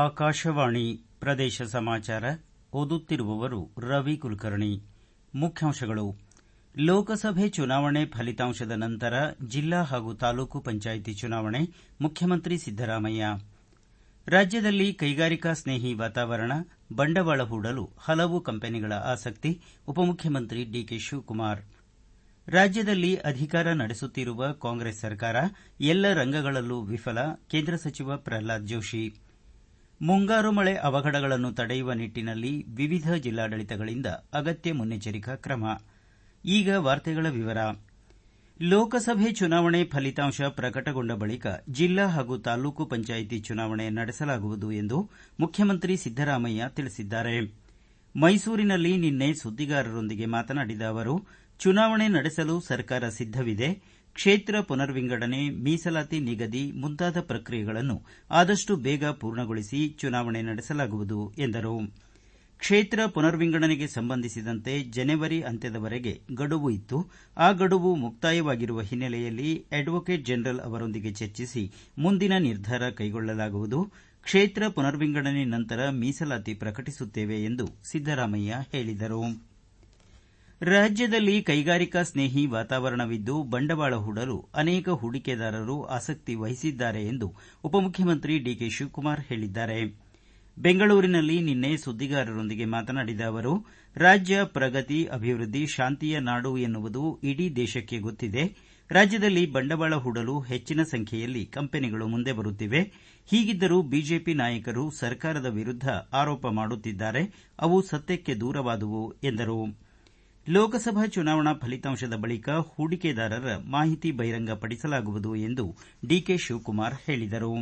ಆಕಾಶವಾಣಿ ಪ್ರದೇಶ ಸಮಾಚಾರ ಓದುತ್ತಿರುವವರು ರವಿ ಕುಲಕರ್ಣಿ ಮುಖ್ಯಾಂಶಗಳು ಲೋಕಸಭೆ ಚುನಾವಣೆ ಫಲಿತಾಂಶದ ನಂತರ ಜಿಲ್ಲಾ ಹಾಗೂ ತಾಲೂಕು ಪಂಚಾಯಿತಿ ಚುನಾವಣೆ ಮುಖ್ಯಮಂತ್ರಿ ಸಿದ್ದರಾಮಯ್ಯ ರಾಜ್ಯದಲ್ಲಿ ಕೈಗಾರಿಕಾ ಸ್ನೇಹಿ ವಾತಾವರಣ ಬಂಡವಾಳ ಹೂಡಲು ಹಲವು ಕಂಪನಿಗಳ ಆಸಕ್ತಿ ಉಪಮುಖ್ಯಮಂತ್ರಿ ಡಿಕೆ ಶಿವಕುಮಾರ್ ರಾಜ್ಯದಲ್ಲಿ ಅಧಿಕಾರ ನಡೆಸುತ್ತಿರುವ ಕಾಂಗ್ರೆಸ್ ಸರ್ಕಾರ ಎಲ್ಲ ರಂಗಗಳಲ್ಲೂ ವಿಫಲ ಕೇಂದ್ರ ಸಚಿವ ಪ್ರಹ್ಲಾದ್ ಜೋಶಿ ಮುಂಗಾರು ಮಳೆ ಅವಘಡಗಳನ್ನು ತಡೆಯುವ ನಿಟ್ಟನಲ್ಲಿ ವಿವಿಧ ಜಿಲ್ಲಾಡಳಿತಗಳಿಂದ ಅಗತ್ಯ ಮುನ್ನೆಚ್ಚರಿಕಾ ಕ್ರಮ ಈಗ ವಾರ್ತೆಗಳ ವಿವರ ಲೋಕಸಭೆ ಚುನಾವಣೆ ಫಲಿತಾಂಶ ಪ್ರಕಟಗೊಂಡ ಬಳಿಕ ಜಿಲ್ಲಾ ಹಾಗೂ ತಾಲೂಕು ಪಂಚಾಯಿತಿ ಚುನಾವಣೆ ನಡೆಸಲಾಗುವುದು ಎಂದು ಮುಖ್ಯಮಂತ್ರಿ ಸಿದ್ದರಾಮಯ್ಯ ತಿಳಿಸಿದ್ದಾರೆ ಮೈಸೂರಿನಲ್ಲಿ ನಿನ್ನೆ ಸುದ್ದಿಗಾರರೊಂದಿಗೆ ಮಾತನಾಡಿದ ಅವರು ಚುನಾವಣೆ ನಡೆಸಲು ಸರ್ಕಾರ ಸಿದ್ದವಿದೆ ಕ್ಷೇತ್ರ ಪುನರ್ವಿಂಗಡಣೆ ಮೀಸಲಾತಿ ನಿಗದಿ ಮುಂತಾದ ಪ್ರಕ್ರಿಯೆಗಳನ್ನು ಆದಷ್ಟು ಬೇಗ ಪೂರ್ಣಗೊಳಿಸಿ ಚುನಾವಣೆ ನಡೆಸಲಾಗುವುದು ಎಂದರು ಕ್ಷೇತ್ರ ಪುನರ್ವಿಂಗಡಣೆಗೆ ಸಂಬಂಧಿಸಿದಂತೆ ಜನವರಿ ಅಂತ್ಯದವರೆಗೆ ಗಡುವು ಇತ್ತು ಆ ಗಡುವು ಮುಕ್ತಾಯವಾಗಿರುವ ಹಿನ್ನೆಲೆಯಲ್ಲಿ ಅಡ್ವೊಕೇಟ್ ಜನರಲ್ ಅವರೊಂದಿಗೆ ಚರ್ಚಿಸಿ ಮುಂದಿನ ನಿರ್ಧಾರ ಕೈಗೊಳ್ಳಲಾಗುವುದು ಕ್ಷೇತ್ರ ಪುನರ್ವಿಂಗಡಣೆ ನಂತರ ಮೀಸಲಾತಿ ಪ್ರಕಟಿಸುತ್ತೇವೆ ಎಂದು ಸಿದ್ದರಾಮಯ್ಯ ಹೇಳಿದರು ರಾಜ್ಯದಲ್ಲಿ ಕೈಗಾರಿಕಾ ಸ್ನೇಹಿ ವಾತಾವರಣವಿದ್ದು ಬಂಡವಾಳ ಹೂಡಲು ಅನೇಕ ಹೂಡಿಕೆದಾರರು ಆಸಕ್ತಿ ವಹಿಸಿದ್ದಾರೆ ಎಂದು ಉಪಮುಖ್ಯಮಂತ್ರಿ ಡಿಕೆ ಶಿವಕುಮಾರ್ ಹೇಳಿದ್ದಾರೆ ಬೆಂಗಳೂರಿನಲ್ಲಿ ನಿನ್ನೆ ಸುದ್ದಿಗಾರರೊಂದಿಗೆ ಮಾತನಾಡಿದ ಅವರು ರಾಜ್ಯ ಪ್ರಗತಿ ಅಭಿವೃದ್ಧಿ ಶಾಂತಿಯ ನಾಡು ಎನ್ನುವುದು ಇಡೀ ದೇಶಕ್ಕೆ ಗೊತ್ತಿದೆ ರಾಜ್ಯದಲ್ಲಿ ಬಂಡವಾಳ ಹೂಡಲು ಹೆಚ್ಚಿನ ಸಂಖ್ಯೆಯಲ್ಲಿ ಕಂಪನಿಗಳು ಮುಂದೆ ಬರುತ್ತಿವೆ ಹೀಗಿದ್ದರೂ ಬಿಜೆಪಿ ನಾಯಕರು ಸರ್ಕಾರದ ವಿರುದ್ಧ ಆರೋಪ ಮಾಡುತ್ತಿದ್ದಾರೆ ಅವು ಸತ್ಯಕ್ಕೆ ದೂರವಾದುವು ಎಂದರು ಲೋಕಸಭಾ ಚುನಾವಣಾ ಫಲಿತಾಂಶದ ಬಳಿಕ ಹೂಡಿಕೆದಾರರ ಮಾಹಿತಿ ಬಹಿರಂಗಪಡಿಸಲಾಗುವುದು ಎಂದು ಡಿಕೆ ಶಿವಕುಮಾರ್ ಹೇಳಿದರು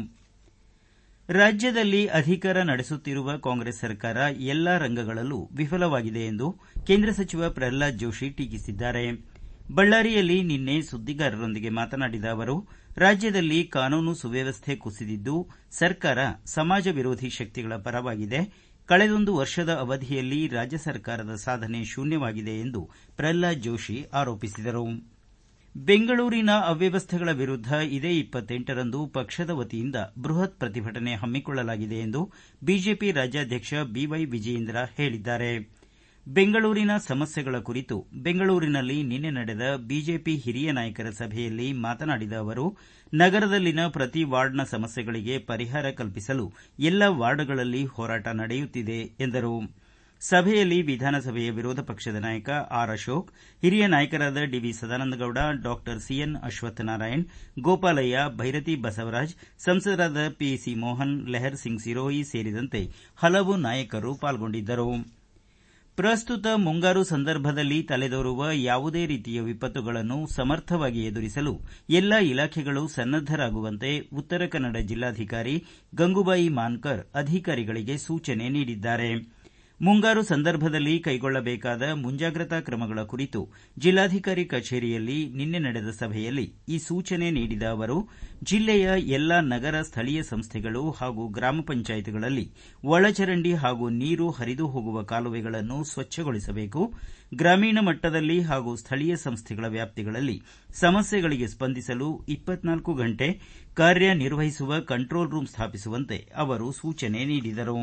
ರಾಜ್ಯದಲ್ಲಿ ಅಧಿಕಾರ ನಡೆಸುತ್ತಿರುವ ಕಾಂಗ್ರೆಸ್ ಸರ್ಕಾರ ಎಲ್ಲಾ ರಂಗಗಳಲ್ಲೂ ವಿಫಲವಾಗಿದೆ ಎಂದು ಕೇಂದ್ರ ಸಚಿವ ಪ್ರಹ್ಲಾದ್ ಜೋಶಿ ಟೀಕಿಸಿದ್ದಾರೆ ಬಳ್ಳಾರಿಯಲ್ಲಿ ನಿನ್ನೆ ಸುದ್ದಿಗಾರರೊಂದಿಗೆ ಮಾತನಾಡಿದ ಅವರು ರಾಜ್ಯದಲ್ಲಿ ಕಾನೂನು ಸುವ್ಯವಸ್ಥೆ ಕುಸಿದಿದ್ದು ಸರ್ಕಾರ ಸಮಾಜ ವಿರೋಧಿ ಶಕ್ತಿಗಳ ಪರವಾಗಿದೆ ಕಳೆದೊಂದು ವರ್ಷದ ಅವಧಿಯಲ್ಲಿ ರಾಜ್ಯ ಸರ್ಕಾರದ ಸಾಧನೆ ಶೂನ್ಯವಾಗಿದೆ ಎಂದು ಪ್ರಹ್ಲಾದ್ ಜೋಶಿ ಆರೋಪಿಸಿದರು ಬೆಂಗಳೂರಿನ ಅವ್ಯವಸ್ಥೆಗಳ ವಿರುದ್ಧ ಇದೇ ಇಪ್ಪತ್ತೆಂಟರಂದು ಪಕ್ಷದ ವತಿಯಿಂದ ಬೃಹತ್ ಪ್ರತಿಭಟನೆ ಹಮ್ಮಿಕೊಳ್ಳಲಾಗಿದೆ ಎಂದು ಬಿಜೆಪಿ ರಾಜ್ಯಾಧ್ಯಕ್ಷ ಬಿವೈ ವಿಜಯೇಂದ್ರ ಹೇಳಿದ್ದಾರೆ ಬೆಂಗಳೂರಿನ ಸಮಸ್ಯೆಗಳ ಕುರಿತು ಬೆಂಗಳೂರಿನಲ್ಲಿ ನಿನ್ನೆ ನಡೆದ ಬಿಜೆಪಿ ಹಿರಿಯ ನಾಯಕರ ಸಭೆಯಲ್ಲಿ ಮಾತನಾಡಿದ ಅವರು ನಗರದಲ್ಲಿನ ಪ್ರತಿ ವಾರ್ಡ್ನ ಸಮಸ್ಯೆಗಳಿಗೆ ಪರಿಹಾರ ಕಲ್ಪಿಸಲು ಎಲ್ಲ ವಾರ್ಡ್ಗಳಲ್ಲಿ ಹೋರಾಟ ನಡೆಯುತ್ತಿದೆ ಎಂದರು ಸಭೆಯಲ್ಲಿ ವಿಧಾನಸಭೆಯ ವಿರೋಧ ಪಕ್ಷದ ನಾಯಕ ಆರ್ ಅಶೋಕ್ ಹಿರಿಯ ನಾಯಕರಾದ ಡಿವಿ ಸದಾನಂದಗೌಡ ಡಾ ಸಿಎನ್ ಅಶ್ವತ್ಥನಾರಾಯಣ್ ಗೋಪಾಲಯ್ಯ ಭೈರತಿ ಬಸವರಾಜ್ ಸಂಸದರಾದ ಪಿಸಿ ಮೋಹನ್ ಲೆಹರ್ ಸಿಂಗ್ ಸಿರೋಯಿ ಸೇರಿದಂತೆ ಹಲವು ನಾಯಕರು ಪಾಲ್ಗೊಂಡಿದ್ದರು ಪ್ರಸ್ತುತ ಮುಂಗಾರು ಸಂದರ್ಭದಲ್ಲಿ ತಲೆದೋರುವ ಯಾವುದೇ ರೀತಿಯ ವಿಪತ್ತುಗಳನ್ನು ಸಮರ್ಥವಾಗಿ ಎದುರಿಸಲು ಎಲ್ಲಾ ಇಲಾಖೆಗಳು ಸನ್ನದ್ದರಾಗುವಂತೆ ಉತ್ತರ ಕನ್ನಡ ಜಿಲ್ಲಾಧಿಕಾರಿ ಗಂಗೂಬಾಯಿ ಮಾನ್ಕರ್ ಅಧಿಕಾರಿಗಳಿಗೆ ಸೂಚನೆ ನೀಡಿದ್ದಾರೆ ಮುಂಗಾರು ಸಂದರ್ಭದಲ್ಲಿ ಕೈಗೊಳ್ಳಬೇಕಾದ ಮುಂಜಾಗ್ರತಾ ಕ್ರಮಗಳ ಕುರಿತು ಜಿಲ್ಲಾಧಿಕಾರಿ ಕಚೇರಿಯಲ್ಲಿ ನಿನ್ನೆ ನಡೆದ ಸಭೆಯಲ್ಲಿ ಈ ಸೂಚನೆ ನೀಡಿದ ಅವರು ಜಿಲ್ಲೆಯ ಎಲ್ಲಾ ನಗರ ಸ್ಥಳೀಯ ಸಂಸ್ಥೆಗಳು ಹಾಗೂ ಗ್ರಾಮ ಪಂಚಾಯತ್ಗಳಲ್ಲಿ ಒಳಚರಂಡಿ ಹಾಗೂ ನೀರು ಹರಿದು ಹೋಗುವ ಕಾಲುವೆಗಳನ್ನು ಸ್ವಚ್ಛಗೊಳಿಸಬೇಕು ಗ್ರಾಮೀಣ ಮಟ್ಟದಲ್ಲಿ ಹಾಗೂ ಸ್ಥಳೀಯ ಸಂಸ್ಥೆಗಳ ವ್ಯಾಪ್ತಿಗಳಲ್ಲಿ ಸಮಸ್ಯೆಗಳಿಗೆ ಸ್ಪಂದಿಸಲು ಇಪ್ಪತ್ನಾಲ್ಕು ಗಂಟೆ ಕಾರ್ಯನಿರ್ವಹಿಸುವ ಕಂಟ್ರೋಲ್ ರೂಂ ಸ್ಥಾಪಿಸುವಂತೆ ಅವರು ಸೂಚನೆ ನೀಡಿದರು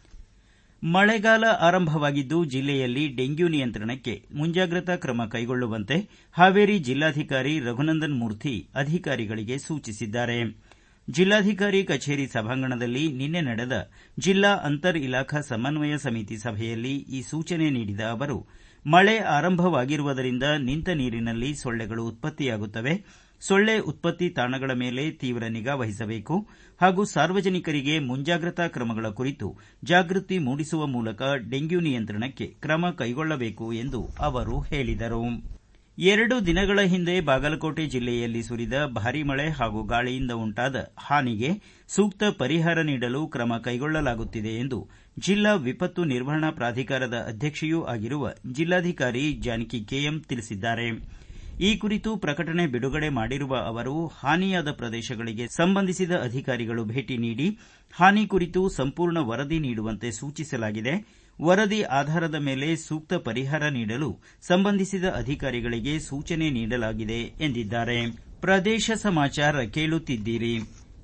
ಮಳೆಗಾಲ ಆರಂಭವಾಗಿದ್ದು ಜಿಲ್ಲೆಯಲ್ಲಿ ಡೆಂಗ್ಯೂ ನಿಯಂತ್ರಣಕ್ಕೆ ಮುಂಜಾಗ್ರತಾ ಕ್ರಮ ಕೈಗೊಳ್ಳುವಂತೆ ಹಾವೇರಿ ಜಿಲ್ಲಾಧಿಕಾರಿ ರಘುನಂದನ್ ಮೂರ್ತಿ ಅಧಿಕಾರಿಗಳಿಗೆ ಸೂಚಿಸಿದ್ದಾರೆ ಜಿಲ್ಲಾಧಿಕಾರಿ ಕಚೇರಿ ಸಭಾಂಗಣದಲ್ಲಿ ನಿನ್ನೆ ನಡೆದ ಜಿಲ್ಲಾ ಅಂತರ್ ಇಲಾಖಾ ಸಮನ್ವಯ ಸಮಿತಿ ಸಭೆಯಲ್ಲಿ ಈ ಸೂಚನೆ ನೀಡಿದ ಅವರು ಮಳೆ ಆರಂಭವಾಗಿರುವುದರಿಂದ ನಿಂತ ನೀರಿನಲ್ಲಿ ಸೊಳ್ಳೆಗಳು ಉತ್ಪತ್ತಿಯಾಗುತ್ತವೆ ಸೊಳ್ಳೆ ಉತ್ಪತ್ತಿ ತಾಣಗಳ ಮೇಲೆ ತೀವ್ರ ನಿಗಾ ವಹಿಸಬೇಕು ಹಾಗೂ ಸಾರ್ವಜನಿಕರಿಗೆ ಮುಂಜಾಗ್ರತಾ ಕ್ರಮಗಳ ಕುರಿತು ಜಾಗೃತಿ ಮೂಡಿಸುವ ಮೂಲಕ ಡೆಂಗ್ಯೂ ನಿಯಂತ್ರಣಕ್ಕೆ ಕ್ರಮ ಕೈಗೊಳ್ಳಬೇಕು ಎಂದು ಅವರು ಹೇಳಿದರು ಎರಡು ದಿನಗಳ ಹಿಂದೆ ಬಾಗಲಕೋಟೆ ಜಿಲ್ಲೆಯಲ್ಲಿ ಸುರಿದ ಭಾರೀ ಮಳೆ ಹಾಗೂ ಗಾಳಿಯಿಂದ ಉಂಟಾದ ಹಾನಿಗೆ ಸೂಕ್ತ ಪರಿಹಾರ ನೀಡಲು ಕ್ರಮ ಕೈಗೊಳ್ಳಲಾಗುತ್ತಿದೆ ಎಂದು ಜಿಲ್ಲಾ ವಿಪತ್ತು ನಿರ್ವಹಣಾ ಪ್ರಾಧಿಕಾರದ ಅಧ್ಯಕ್ಷೆಯೂ ಆಗಿರುವ ಜಿಲ್ಲಾಧಿಕಾರಿ ಜಾನಕಿ ಕೆಎಂ ತಿಳಿಸಿದ್ದಾರೆ ಈ ಕುರಿತು ಪ್ರಕಟಣೆ ಬಿಡುಗಡೆ ಮಾಡಿರುವ ಅವರು ಹಾನಿಯಾದ ಪ್ರದೇಶಗಳಿಗೆ ಸಂಬಂಧಿಸಿದ ಅಧಿಕಾರಿಗಳು ಭೇಟಿ ನೀಡಿ ಹಾನಿ ಕುರಿತು ಸಂಪೂರ್ಣ ವರದಿ ನೀಡುವಂತೆ ಸೂಚಿಸಲಾಗಿದೆ ವರದಿ ಆಧಾರದ ಮೇಲೆ ಸೂಕ್ತ ಪರಿಹಾರ ನೀಡಲು ಸಂಬಂಧಿಸಿದ ಅಧಿಕಾರಿಗಳಿಗೆ ಸೂಚನೆ ನೀಡಲಾಗಿದೆ ಎಂದಿದ್ದಾರೆ ಪ್ರದೇಶ ಸಮಾಚಾರ ಕೇಳುತ್ತಿದ್ದೀರಿ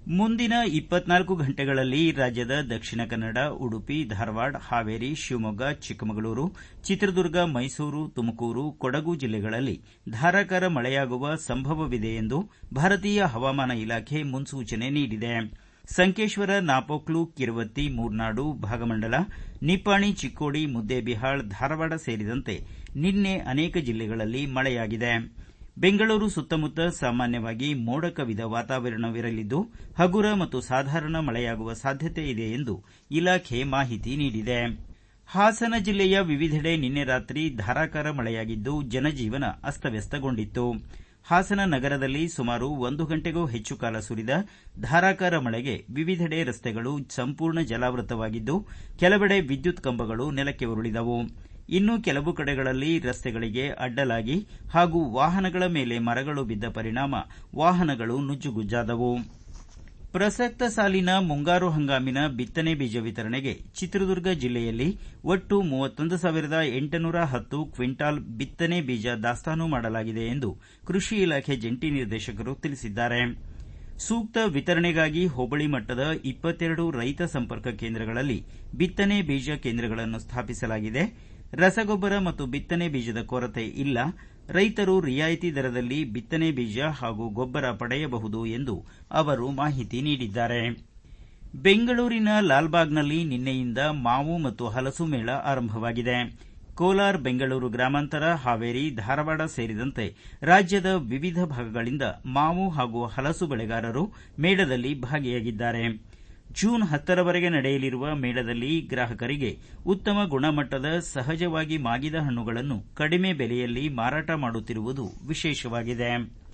ಮುಂದಿನ ಇಪ್ಪತ್ನಾಲ್ಕು ಗಂಟೆಗಳಲ್ಲಿ ರಾಜ್ಯದ ದಕ್ಷಿಣ ಕನ್ನಡ ಉಡುಪಿ ಧಾರವಾಡ ಹಾವೇರಿ ಶಿವಮೊಗ್ಗ ಚಿಕ್ಕಮಗಳೂರು ಚಿತ್ರದುರ್ಗ ಮೈಸೂರು ತುಮಕೂರು ಕೊಡಗು ಜಿಲ್ಲೆಗಳಲ್ಲಿ ಧಾರಾಕಾರ ಮಳೆಯಾಗುವ ಸಂಭವವಿದೆ ಎಂದು ಭಾರತೀಯ ಹವಾಮಾನ ಇಲಾಖೆ ಮುನ್ಸೂಚನೆ ನೀಡಿದೆ ಸಂಕೇಶ್ವರ ನಾಪೋಕ್ಲು ಕಿರವತ್ತಿ ಮೂರ್ನಾಡು ಭಾಗಮಂಡಲ ನಿಪ್ಪಾಣಿ ಚಿಕ್ಕೋಡಿ ಮುದ್ದೇಬಿಹಾಳ್ ಧಾರವಾಡ ಸೇರಿದಂತೆ ನಿನ್ನೆ ಅನೇಕ ಜಿಲ್ಲೆಗಳಲ್ಲಿ ಮಳೆಯಾಗಿದೆ ಬೆಂಗಳೂರು ಸುತ್ತಮುತ್ತ ಸಾಮಾನ್ಯವಾಗಿ ಮೋಡ ಕವಿದ ವಾತಾವರಣವಿರಲಿದ್ದು ಹಗುರ ಮತ್ತು ಸಾಧಾರಣ ಮಳೆಯಾಗುವ ಸಾಧ್ಯತೆ ಇದೆ ಎಂದು ಇಲಾಖೆ ಮಾಹಿತಿ ನೀಡಿದೆ ಹಾಸನ ಜಿಲ್ಲೆಯ ವಿವಿಧೆಡೆ ನಿನ್ನೆ ರಾತ್ರಿ ಧಾರಾಕಾರ ಮಳೆಯಾಗಿದ್ದು ಜನಜೀವನ ಅಸ್ತವ್ಯಸ್ತಗೊಂಡಿತ್ತು ಹಾಸನ ನಗರದಲ್ಲಿ ಸುಮಾರು ಒಂದು ಗಂಟೆಗೂ ಹೆಚ್ಚು ಕಾಲ ಸುರಿದ ಧಾರಾಕಾರ ಮಳೆಗೆ ವಿವಿಧೆಡೆ ರಸ್ತೆಗಳು ಸಂಪೂರ್ಣ ಜಲಾವೃತವಾಗಿದ್ದು ಕೆಲವೆಡೆ ವಿದ್ಯುತ್ ಕಂಬಗಳು ನೆಲಕ್ಕೆ ಉರುಳಿದವು ಇನ್ನು ಕೆಲವು ಕಡೆಗಳಲ್ಲಿ ರಸ್ತೆಗಳಿಗೆ ಅಡ್ಡಲಾಗಿ ಹಾಗೂ ವಾಹನಗಳ ಮೇಲೆ ಮರಗಳು ಬಿದ್ದ ಪರಿಣಾಮ ವಾಹನಗಳು ನುಜ್ಜುಗುಜ್ಜಾದವು ಪ್ರಸಕ್ತ ಸಾಲಿನ ಮುಂಗಾರು ಹಂಗಾಮಿನ ಬಿತ್ತನೆ ಬೀಜ ವಿತರಣೆಗೆ ಚಿತ್ರದುರ್ಗ ಜಿಲ್ಲೆಯಲ್ಲಿ ಒಟ್ಟು ಮೂವತ್ತೊಂದು ಸಾವಿರದ ಎಂಟುನೂರ ಹತ್ತು ಕ್ವಿಂಟಾಲ್ ಬಿತ್ತನೆ ಬೀಜ ದಾಸ್ತಾನು ಮಾಡಲಾಗಿದೆ ಎಂದು ಕೃಷಿ ಇಲಾಖೆ ಜಂಟಿ ನಿರ್ದೇಶಕರು ತಿಳಿಸಿದ್ದಾರೆ ಸೂಕ್ತ ವಿತರಣೆಗಾಗಿ ಹೋಬಳಿ ಮಟ್ಟದ ಇಪ್ಪತ್ತೆರಡು ರೈತ ಸಂಪರ್ಕ ಕೇಂದ್ರಗಳಲ್ಲಿ ಬಿತ್ತನೆ ಬೀಜ ಕೇಂದ್ರಗಳನ್ನು ಸ್ಥಾಪಿಸಲಾಗಿದೆ ರಸಗೊಬ್ಬರ ಮತ್ತು ಬಿತ್ತನೆ ಬೀಜದ ಕೊರತೆ ಇಲ್ಲ ರೈತರು ರಿಯಾಯಿತಿ ದರದಲ್ಲಿ ಬಿತ್ತನೆ ಬೀಜ ಹಾಗೂ ಗೊಬ್ಬರ ಪಡೆಯಬಹುದು ಎಂದು ಅವರು ಮಾಹಿತಿ ನೀಡಿದ್ದಾರೆ ಬೆಂಗಳೂರಿನ ಲಾಲ್ಬಾಗ್ನಲ್ಲಿ ನಿನ್ನೆಯಿಂದ ಮಾವು ಮತ್ತು ಹಲಸು ಮೇಳ ಆರಂಭವಾಗಿದೆ ಕೋಲಾರ ಬೆಂಗಳೂರು ಗ್ರಾಮಾಂತರ ಹಾವೇರಿ ಧಾರವಾಡ ಸೇರಿದಂತೆ ರಾಜ್ಯದ ವಿವಿಧ ಭಾಗಗಳಿಂದ ಮಾವು ಹಾಗೂ ಹಲಸು ಬೆಳೆಗಾರರು ಮೇಳದಲ್ಲಿ ಭಾಗಿಯಾಗಿದ್ದಾರೆ ಜೂನ್ ಹತ್ತರವರೆಗೆ ನಡೆಯಲಿರುವ ಮೇಳದಲ್ಲಿ ಗ್ರಾಹಕರಿಗೆ ಉತ್ತಮ ಗುಣಮಟ್ಟದ ಸಹಜವಾಗಿ ಮಾಗಿದ ಹಣ್ಣುಗಳನ್ನು ಕಡಿಮೆ ಬೆಲೆಯಲ್ಲಿ ಮಾರಾಟ ಮಾಡುತ್ತಿರುವುದು ವಿಶೇಷವಾಗಿದೆ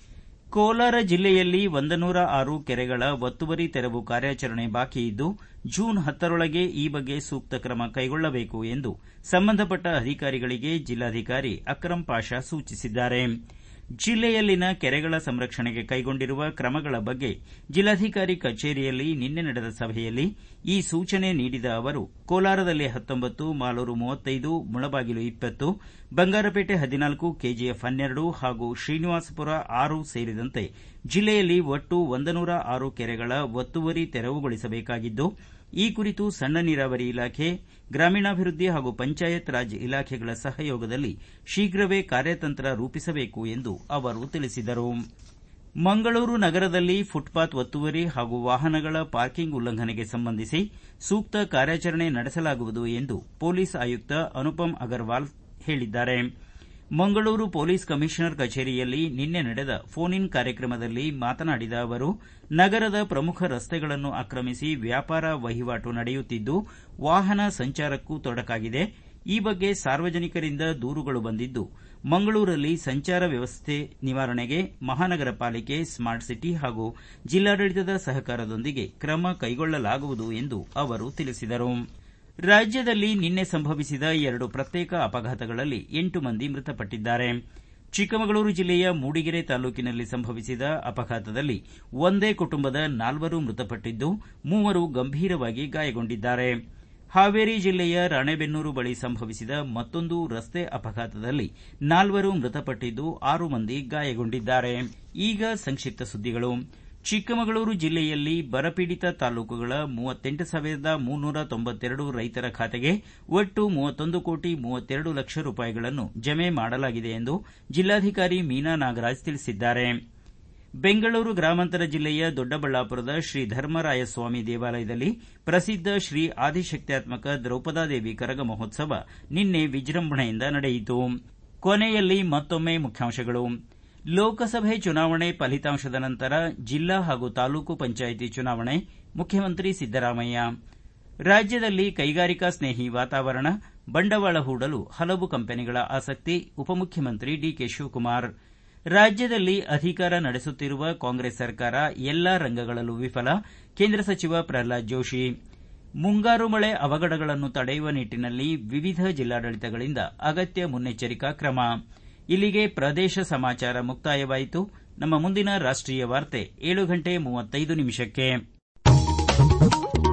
ಕೋಲಾರ ಜಿಲ್ಲೆಯಲ್ಲಿ ಒಂದನೂರ ಆರು ಕೆರೆಗಳ ಒತ್ತುವರಿ ತೆರವು ಕಾರ್ಯಾಚರಣೆ ಬಾಕಿ ಇದ್ದು ಜೂನ್ ಹತ್ತರೊಳಗೆ ಈ ಬಗ್ಗೆ ಸೂಕ್ತ ಕ್ರಮ ಕೈಗೊಳ್ಳಬೇಕು ಎಂದು ಸಂಬಂಧಪಟ್ಟ ಅಧಿಕಾರಿಗಳಿಗೆ ಜಿಲ್ಲಾಧಿಕಾರಿ ಅಕ್ರಂ ಪಾಷಾ ಸೂಚಿಸಿದ್ದಾರೆ ಜಿಲ್ಲೆಯಲ್ಲಿನ ಕೆರೆಗಳ ಸಂರಕ್ಷಣೆಗೆ ಕೈಗೊಂಡಿರುವ ಕ್ರಮಗಳ ಬಗ್ಗೆ ಜಿಲ್ಲಾಧಿಕಾರಿ ಕಚೇರಿಯಲ್ಲಿ ನಿನ್ನೆ ನಡೆದ ಸಭೆಯಲ್ಲಿ ಈ ಸೂಚನೆ ನೀಡಿದ ಅವರು ಕೋಲಾರದಲ್ಲಿ ಹತ್ತೊಂಬತ್ತು ಮಾಲೂರು ಮೂವತ್ತೈದು ಮುಳಬಾಗಿಲು ಇಪ್ಪತ್ತು ಬಂಗಾರಪೇಟೆ ಹದಿನಾಲ್ಕು ಕೆಜಿಎಫ್ ಹನ್ನೆರಡು ಹಾಗೂ ಶ್ರೀನಿವಾಸಪುರ ಆರು ಸೇರಿದಂತೆ ಜಿಲ್ಲೆಯಲ್ಲಿ ಒಟ್ಟು ಒಂದನೂರ ಆರು ಕೆರೆಗಳ ಒತ್ತುವರಿ ತೆರವುಗೊಳಿಸಬೇಕಾಗಿದ್ದು ಈ ಕುರಿತು ಸಣ್ಣ ನೀರಾವರಿ ಇಲಾಖೆ ಗ್ರಾಮೀಣಾಭಿವೃದ್ಧಿ ಹಾಗೂ ಪಂಚಾಯತ್ ರಾಜ್ ಇಲಾಖೆಗಳ ಸಹಯೋಗದಲ್ಲಿ ಶೀಘ್ರವೇ ಕಾರ್ಯತಂತ್ರ ರೂಪಿಸಬೇಕು ಎಂದು ಅವರು ತಿಳಿಸಿದರು ಮಂಗಳೂರು ನಗರದಲ್ಲಿ ಫುಟ್ಪಾತ್ ಒತ್ತುವರಿ ಹಾಗೂ ವಾಹನಗಳ ಪಾರ್ಕಿಂಗ್ ಉಲ್ಲಂಘನೆಗೆ ಸಂಬಂಧಿಸಿ ಸೂಕ್ತ ಕಾರ್ಯಾಚರಣೆ ನಡೆಸಲಾಗುವುದು ಎಂದು ಪೊಲೀಸ್ ಆಯುಕ್ತ ಅನುಪಮ್ ಅಗರ್ವಾಲ್ ಹೇಳಿದ್ದಾರೆ ಮಂಗಳೂರು ಪೊಲೀಸ್ ಕಮಿಷನರ್ ಕಚೇರಿಯಲ್ಲಿ ನಿನ್ನೆ ನಡೆದ ಫೋನ್ ಇನ್ ಕಾರ್ಯಕ್ರಮದಲ್ಲಿ ಮಾತನಾಡಿದ ಅವರು ನಗರದ ಪ್ರಮುಖ ರಸ್ತೆಗಳನ್ನು ಆಕ್ರಮಿಸಿ ವ್ಯಾಪಾರ ವಹಿವಾಟು ನಡೆಯುತ್ತಿದ್ದು ವಾಹನ ಸಂಚಾರಕ್ಕೂ ತೊಡಕಾಗಿದೆ ಈ ಬಗ್ಗೆ ಸಾರ್ವಜನಿಕರಿಂದ ದೂರುಗಳು ಬಂದಿದ್ದು ಮಂಗಳೂರಲ್ಲಿ ಸಂಚಾರ ವ್ಯವಸ್ಥೆ ನಿವಾರಣೆಗೆ ಮಹಾನಗರ ಪಾಲಿಕೆ ಸ್ಮಾರ್ಟ್ ಸಿಟಿ ಹಾಗೂ ಜಿಲ್ಲಾಡಳಿತದ ಸಹಕಾರದೊಂದಿಗೆ ಕ್ರಮ ಕೈಗೊಳ್ಳಲಾಗುವುದು ಎಂದು ಅವರು ತಿಳಿಸಿದರು ರಾಜ್ಯದಲ್ಲಿ ನಿನ್ನೆ ಸಂಭವಿಸಿದ ಎರಡು ಪ್ರತ್ಯೇಕ ಅಪಘಾತಗಳಲ್ಲಿ ಎಂಟು ಮಂದಿ ಮೃತಪಟ್ಟಿದ್ದಾರೆ ಚಿಕ್ಕಮಗಳೂರು ಜಿಲ್ಲೆಯ ಮೂಡಿಗೆರೆ ತಾಲೂಕಿನಲ್ಲಿ ಸಂಭವಿಸಿದ ಅಪಘಾತದಲ್ಲಿ ಒಂದೇ ಕುಟುಂಬದ ನಾಲ್ವರು ಮೃತಪಟ್ಟಿದ್ದು ಮೂವರು ಗಂಭೀರವಾಗಿ ಗಾಯಗೊಂಡಿದ್ದಾರೆ ಹಾವೇರಿ ಜಿಲ್ಲೆಯ ರಾಣೆಬೆನ್ನೂರು ಬಳಿ ಸಂಭವಿಸಿದ ಮತ್ತೊಂದು ರಸ್ತೆ ಅಪಘಾತದಲ್ಲಿ ನಾಲ್ವರು ಮೃತಪಟ್ಟಿದ್ದು ಆರು ಮಂದಿ ಗಾಯಗೊಂಡಿದ್ದಾರೆ ಈಗ ಸಂಕ್ಷಿಪ್ತ ಸುದ್ದಿಗಳು ಚಿಕ್ಕಮಗಳೂರು ಜಿಲ್ಲೆಯಲ್ಲಿ ಬರಪೀಡಿತ ತಾಲೂಕುಗಳ ಮೂವತ್ತೆಂಟು ಸಾವಿರದ ಮುನ್ನೂರ ತೊಂಬತ್ತೆರಡು ರೈತರ ಖಾತೆಗೆ ಒಟ್ಟು ಮೂವತ್ತೊಂದು ಕೋಟಿ ಮೂವತ್ತೆರಡು ಲಕ್ಷ ರೂಪಾಯಿಗಳನ್ನು ಜಮೆ ಮಾಡಲಾಗಿದೆ ಎಂದು ಜಿಲ್ಲಾಧಿಕಾರಿ ಮೀನಾ ನಾಗರಾಜ್ ತಿಳಿಸಿದ್ದಾರೆ ಬೆಂಗಳೂರು ಗ್ರಾಮಾಂತರ ಜಿಲ್ಲೆಯ ದೊಡ್ಡಬಳ್ಳಾಪುರದ ಶ್ರೀ ಧರ್ಮರಾಯಸ್ವಾಮಿ ದೇವಾಲಯದಲ್ಲಿ ಪ್ರಸಿದ್ದ ಶ್ರೀ ಆದಿಶಕ್ತ್ಯಾತ್ಮಕ ದ್ರೌಪದಾದೇವಿ ಕರಗ ಮಹೋತ್ಸವ ನಿನ್ನೆ ವಿಜೃಂಭಣೆಯಿಂದ ನಡೆಯಿತು ಕೊನೆಯಲ್ಲಿ ಮತ್ತೊಮ್ಮೆ ಮುಖ್ಯಾಂಶಗಳು ಲೋಕಸಭೆ ಚುನಾವಣೆ ಫಲಿತಾಂಶದ ನಂತರ ಜಿಲ್ಲಾ ಹಾಗೂ ತಾಲೂಕು ಪಂಚಾಯಿತಿ ಚುನಾವಣೆ ಮುಖ್ಯಮಂತ್ರಿ ಸಿದ್ದರಾಮಯ್ಯ ರಾಜ್ಯದಲ್ಲಿ ಕೈಗಾರಿಕಾ ಸ್ನೇಹಿ ವಾತಾವರಣ ಬಂಡವಾಳ ಹೂಡಲು ಹಲವು ಕಂಪನಿಗಳ ಆಸಕ್ತಿ ಉಪಮುಖ್ಯಮಂತ್ರಿ ಡಿಕೆ ಶಿವಕುಮಾರ್ ರಾಜ್ಯದಲ್ಲಿ ಅಧಿಕಾರ ನಡೆಸುತ್ತಿರುವ ಕಾಂಗ್ರೆಸ್ ಸರ್ಕಾರ ಎಲ್ಲಾ ರಂಗಗಳಲ್ಲೂ ವಿಫಲ ಕೇಂದ್ರ ಸಚಿವ ಪ್ರಹ್ಲಾದ್ ಜೋಶಿ ಮುಂಗಾರು ಮಳೆ ಅವಘಡಗಳನ್ನು ತಡೆಯುವ ನಿಟ್ಟನಲ್ಲಿ ವಿವಿಧ ಜಿಲ್ಲಾಡಳಿತಗಳಿಂದ ಅಗತ್ಯ ಮುನ್ನೆಚ್ಚರಿಕಾ ಕ್ರಮ ಇಲ್ಲಿಗೆ ಪ್ರದೇಶ ಸಮಾಚಾರ ಮುಕ್ತಾಯವಾಯಿತು ನಮ್ಮ ಮುಂದಿನ ರಾಷ್ಟೀಯ ವಾರ್ತೆ ಏಳು ಗಂಟೆ ಮೂವತ್ತೈದು ನಿಮಿಷಕ್ಕೆ